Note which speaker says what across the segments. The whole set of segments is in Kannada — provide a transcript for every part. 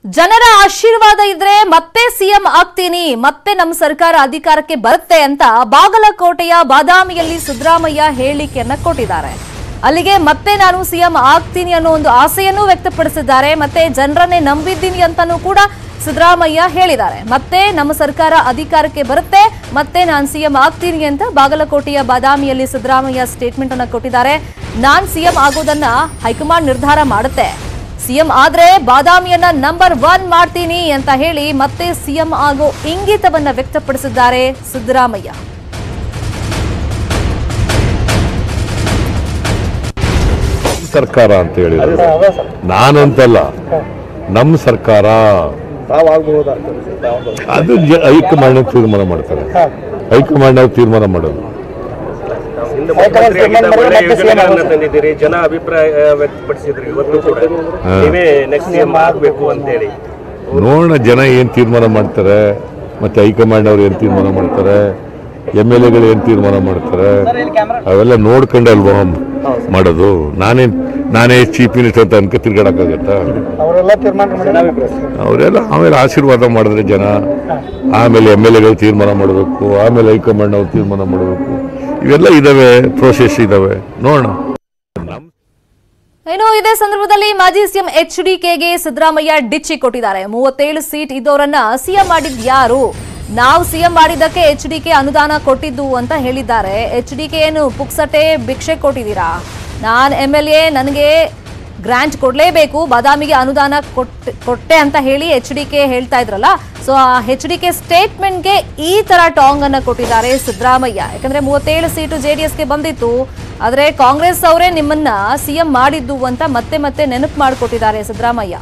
Speaker 1: ಜನರ ಆಶೀರ್ವಾದ ಇದ್ರೆ ಮತ್ತೆ ಸಿಎಂ ಆಗ್ತೀನಿ ಮತ್ತೆ ನಮ್ಮ ಸರ್ಕಾರ ಅಧಿಕಾರಕ್ಕೆ ಬರುತ್ತೆ ಅಂತ ಬಾಗಲಕೋಟೆಯ ಬಾದಾಮಿಯಲ್ಲಿ ಸಿದ್ದರಾಮಯ್ಯ ಹೇಳಿಕೆಯನ್ನ ಕೊಟ್ಟಿದ್ದಾರೆ ಅಲ್ಲಿಗೆ ಮತ್ತೆ ನಾನು ಸಿಎಂ ಆಗ್ತೀನಿ ಅನ್ನೋ ಒಂದು ಆಸೆಯನ್ನು ವ್ಯಕ್ತಪಡಿಸಿದ್ದಾರೆ ಮತ್ತೆ ಜನರನ್ನೇ ನಂಬಿದ್ದೀನಿ ಅಂತಾನೂ ಕೂಡ ಸಿದ್ದರಾಮಯ್ಯ ಹೇಳಿದ್ದಾರೆ ಮತ್ತೆ ನಮ್ಮ ಸರ್ಕಾರ ಅಧಿಕಾರಕ್ಕೆ ಬರುತ್ತೆ ಮತ್ತೆ ನಾನು ಸಿಎಂ ಆಗ್ತೀನಿ ಅಂತ ಬಾಗಲಕೋಟೆಯ ಬಾದಾಮಿಯಲ್ಲಿ ಸಿದ್ದರಾಮಯ್ಯ ಸ್ಟೇಟ್ಮೆಂಟ್ ಅನ್ನ ಕೊಟ್ಟಿದ್ದಾರೆ ನಾನ್ ಸಿಎಂ ಆಗೋದನ್ನ ಹೈಕಮಾಂಡ್ ನಿರ್ಧಾರ ಮಾಡುತ್ತೆ ಸಿಎಂ ಆದ್ರೆ ಬಾದಾಮಿಯನ್ನ ನಂಬರ್ ಒನ್ ಮಾಡ್ತೀನಿ ಅಂತ ಹೇಳಿ ಮತ್ತೆ ಸಿಎಂ ಆಗೋ ಇಂಗಿತವನ್ನ ವ್ಯಕ್ತಪಡಿಸಿದ್ದಾರೆ ಸಿದ್ದರಾಮಯ್ಯ
Speaker 2: ಸರ್ಕಾರ ಅಂತ ಹೇಳಿದ್ರು ನಾನಂತಲ್ಲ ನಮ್ಮ ಸರ್ಕಾರ ಅದು ಜ- ಹೈಕಮಾಂಡ್ ತೀರ್ಮಾನ ಮಾಡ್ತಾರೆ ಹೈಕಮಾಂಡ್ ಅವ್ರು ತೀರ್ಮಾನ ಮಾಡೋದು
Speaker 3: ಮುಖ್ಯಮಂತ್ರಿಯಾಗಿದ್ದ ಒಳ್ಳೆ ಯೋಜನೆಗಳನ್ನ ತಂದಿದ್ದೀರಿ ಜನ ಅಭಿಪ್ರಾಯ ವ್ಯಕ್ತಪಡಿಸಿದ್ರು ಇವತ್ತು ಕೂಡ ನೀವೇ ನೆಕ್ಸ್ಟ್ ಸಿಎಂ ಆಗ್ಬೇಕು ಅಂತೇಳಿ
Speaker 2: ನೋಡೋಣ ಜನ ಏನು ತೀರ್ಮಾನ ಮಾಡ್ತಾರೆ ಮತ್ತೆ ಹೈಕಮಾಂಡ್ ಅವ್ರು ಏನು ತೀರ್ಮಾನ ಮಾಡ್ತಾರೆ ಎಮ್ ಎಲ್ ಎಗಳು ಏನು ತೀರ್ಮಾನ ಮಾಡ್ತಾರೆ ಅವೆಲ್ಲ ನೋಡ್ಕೊಂಡೆ ಅಲ್ವಾ ಮಾಡೋದು ನಾನೇ ನಾನೇ ಚೀಫ್ ಮಿನಿಸ್ಟರ್ ಅಂತ ಅನ್ಕ ತಿರ್ಗಾಡಕ್ಕಾಗತ್ತಾ
Speaker 4: ಅವರೆಲ್ಲ ತೀರ್ಮಾನ ಮಾಡಿ
Speaker 2: ಅವರೆಲ್ಲ ಆಮೇಲೆ ಆಶೀರ್ವಾದ ಮಾಡಿದ್ರೆ ಜನ ಆಮೇಲೆ ಎಮ್ ಎಲ್ ಎಗಳು ತೀರ್ಮಾನ ಮಾಡಬೇಕು ಆಮೇಲೆ ಹೈಕಮಾಂಡ್ ಅವ್ರು ತೀರ್ಮಾನ ಮಾಡಬೇಕು ಇವೆಲ್ಲ ಇದಾವೆ ಪ್ರೋಸೆಸ್ ಇದಾವೆ ನೋಡೋಣ
Speaker 1: ಇನ್ನು ಇದೇ ಸಂದರ್ಭದಲ್ಲಿ ಮಾಜಿ ಸಿಎಂ ಎಚ್ ಡಿ ಕೆಗೆ ಸಿದ್ದರಾಮಯ್ಯ ಡಿಚ್ಚಿ ಕೊಟ್ಟಿದ್ದಾರೆ ಮೂವತ್ತೇಳು ಸೀಟ್ ಇದ್ದವರನ್ನ ಸಿಎಂ ಮಾಡಿದ್ ಯಾರು ನಾವು ಸಿಎಂ ಮಾಡಿದ್ದಕ್ಕೆ ಎಚ್ ಡಿ ಕೆ ಅನುದಾನ ಕೊಟ್ಟಿದ್ದು ಅಂತ ಹೇಳಿದ್ದಾರೆ ಎಚ್ ಡಿ ಕೆ ಏನು ಪುಕ್ಸಟೆ ಭಿಕ್ಷೆ ಕೊಟ್ಟಿದ್ದೀರಾ ನಾನ್ ಎಂ ಎಲ್ ಎ ನನಗೆ ಗ್ರಾಂಟ್ ಕೊಡ್ಲೇಬೇಕು ಬಾದಾಮಿಗೆ ಅನುದಾನ ಕೊಟ್ಟೆ ಕೊಟ್ಟೆ ಅಂತ ಹೇಳಿ ಎಚ್ ಡಿ ಕೆ ಹೇಳ್ತಾ ಇದ್ರಲ್ಲ ಸೊ ಆ ಎಚ್ ಡಿ ಕೆ ಸ್ಟೇಟ್ಮೆಂಟ್ಗೆ ಈ ತರ ಟಾಂಗ್ ಅನ್ನ ಕೊಟ್ಟಿದ್ದಾರೆ ಸಿದ್ದರಾಮಯ್ಯ ಯಾಕಂದ್ರೆ ಮೂವತ್ತೇಳು ಸೀಟು ಜೆಡಿಎಸ್ಗೆ ಬಂದಿತ್ತು ಆದ್ರೆ ಕಾಂಗ್ರೆಸ್ ಅವರೇ ನಿಮ್ಮನ್ನ ಸಿಎಂ ಮಾಡಿದ್ದು ಅಂತ ಮತ್ತೆ ಮತ್ತೆ ನೆನಪು ಮಾಡಿಕೊಟ್ಟಿದ್ದಾರೆ ಸಿದ್ದರಾಮಯ್ಯ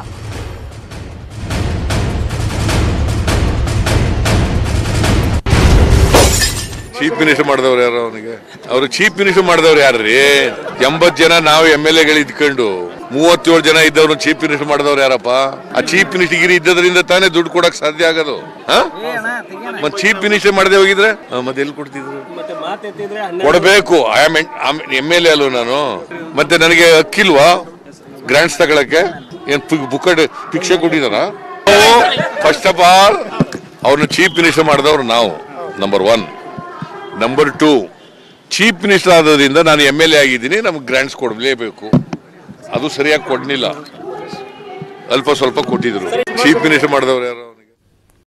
Speaker 2: ಚೀಫ್ ಮಿನಿಸ್ಟರ್ ಮಾಡಿದವ್ರು ಯಾರು ಅವನಿಗೆ ಅವ್ರು ಚೀಫ್ ಮಿನಿಸ್ಟರ್ ಮಾಡಿದವ್ರು ಯಾರ್ರಿ ಎಂಬತ್ ಜನ ನಾವು ಎಮ್ ಎಲ್ ಎಗಳು ಇದ್ಕೊಂಡು ಮೂವತ್ತೇಳು ಜನ ಇದ್ದವ್ರು ಚೀಫ್ ಮಿನಿಸ್ಟರ್ ಮಾಡಿದವ್ರು ಯಾರಪ್ಪ ಆ ಚೀಫ್ ಮಿನಿಸ್ಟರ್ ಗಿರಿ ಇದ್ದದ್ರಿಂದ ತಾನೇ ದುಡ್ಡು ಕೊಡಕ್ ಸಾಧ್ಯ ಆಗೋದು ಮತ್ ಚೀಫ್ ಮಿನಿಸ್ಟರ್ ಮಾಡದೆ ಹೋಗಿದ್ರೆ ಆ, ಮತ್ತೆ ಎಲ್ಲಿ ಕೊಡ್ತಿದ್ರು
Speaker 3: ಮತ್ತೆ ಮಾತೆತ್ತಿದ್ರೆ
Speaker 2: ಕೊಡಬೇಕು I am M L A ಅಲ್ವ ನಾನು ಮತ್ತೆ ನನಗೆ ಅಕ್ಕಿಲ್ವಾ ಗ್ರಾಂಟ್ಸ್ ತಗೊಳಕ್ಕೆ ಏನ್ ಬುಕ್ಕಡ್ ಭಿಕ್ಷೆ ಕೊಟ್ಟಿದಾರ ಫಸ್ಟ್ ಆಫ್ ಆಲ್ ಅವ್ರನ್ನ ಚೀಫ್ ಮಿನಿಸ್ಟರ್ ಮಾಡಿದವ್ರು ನಾವು number one number two chief minister ಆದ್ರಿಂದ ನಾನು ಎಮ್ ಎಲ್ ಎ ಆಗಿದ್ದೀನಿ ನಮ್ಗೆ ಗ್ರಾಂಟ್ಸ್ ಕೊಡಲೇಬೇಕು ಅದು ಸರಿಯಾಗಿ ಕೊಡ್ಲಿಲ್ಲ ಅಲ್ಪ ಸ್ವಲ್ಪ ಕೊಟ್ಟಿದ್ರು ಚೀಫ್ ಮಿನಿಸ್ಟರ್ ಮಾಡಿದವ್ರು ಯಾರು